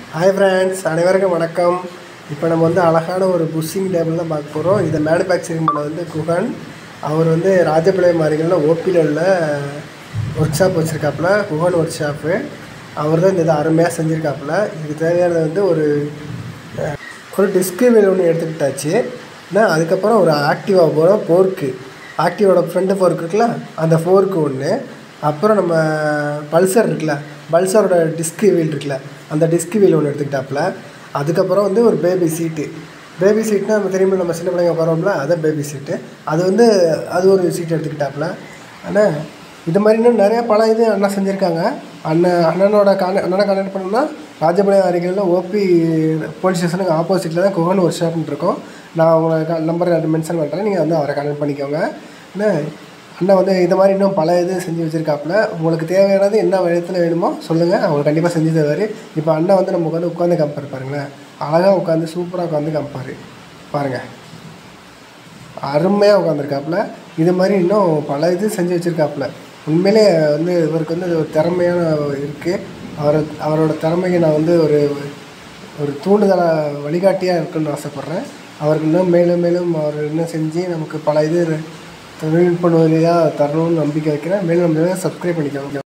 hi friends அனைவருக்கும் வணக்கம் இப்போ நம்ம வந்து அழகான ஒரு புஷ்ஷிங் டேபிள் தான் பார்க்க போகிறோம் இதை மேனுஃபேக்சரிங் பண்ண வந்து குஹன் அவர் வந்து ராஜபிள்ளை மாரிகளில் ஓபியில் உள்ள ஒர்க் ஷாப் வச்சுருக்காப்புல குஹன் ஒர்க் ஷாப்பு அவர் தான் இந்த இதை அருமையாக செஞ்சுருக்காப்புல இதுக்கு தேவையானது வந்து ஒரு அஹ், ஒரு டிஸ்கு வீல் ஒன்று எடுத்துக்கிட்டாச்சு என்ன அதுக்கப்புறம் ஒரு ஆக்டிவா போகிற ஃபோர்க்கு ஆக்டிவோட ஃப்ரண்ட் ஃபோர்க் இருக்குல்ல அந்த ஃபோர்க்கு ஒன்று அப்புறம் நம்ம பல்சர் இருக்குல்ல பல்சரோட டிஸ்க் வீல் இருக்குல்ல அந்த டிஸ்க் வீல் ஒன்று எடுத்துக்கிட்டாப்புல அதுக்கப்புறம் வந்து ஒரு பேபி சீட்டு பேபி சீட்னா நம்ம தெரியுமா நம்ம சின்ன பிள்ளைங்க உட்காரோம்ல அதான் பேபி சீட்டு அது வந்து அது ஒரு சீட் எடுத்துக்கிட்டாப்புல ஆனால் இது மாதிரி இன்னும் நிறைய பல இது அண்ணா செஞ்சுருக்காங்க அண்ணன் அண்ணனோட கான அண்ணனை கான்டாக்ட் பண்ணோம்னா ராஜபாளையம் அருகில் ஓபி போலீஸ் ஸ்டேஷனுக்கு ஆப்போசிட்டில் தான் குகன் ஒரு ஷாப்னு இருக்கோம் நான் உங்களை நம்பர் மென்ஷன் பண்ணுறேன் நீங்கள் வந்து அவரை கான்டாக்ட் பண்ணிக்கோங்க என்ன அண்ணன் வந்து இது மாதிரி இன்னும் பல இது செஞ்சு வச்சுருக்காப்புல உங்களுக்கு தேவையானது என்ன விதத்தில் வேணுமோ சொல்லுங்கள் அவங்க கண்டிப்பாக செஞ்சு தருவார் இப்போ அண்ணன் வந்து நமக்கு வந்து உட்காந்து கம்பேர் பாருங்களேன் அழகாக உட்காந்து சூப்பராக உட்காந்து கம்பேர் பாருங்கள் அருமையாக உட்காந்துருக்காப்புல இது மாதிரி இன்னும் பல இது செஞ்சு வச்சுருக்காப்புல உண்மையிலே வந்து இவருக்கு வந்து ஒரு திறமையான இருக்குது அவர் அவரோட திறமைக்கு நான் வந்து ஒரு ஒரு தூண்டுதலாக வழிகாட்டியாக இருக்குன்னு ஆசைப்பட்றேன் அவருக்கு இன்னும் மேலும் மேலும் அவர் இன்னும் செஞ்சு நமக்கு பல இது தொழில்நுட்ப வழியாக தரணும்னு நம்பிக்கை வைக்கிறேன் மேலும் நம்ம சப்ஸ்கிரைப் பண்ணிக்கோங்க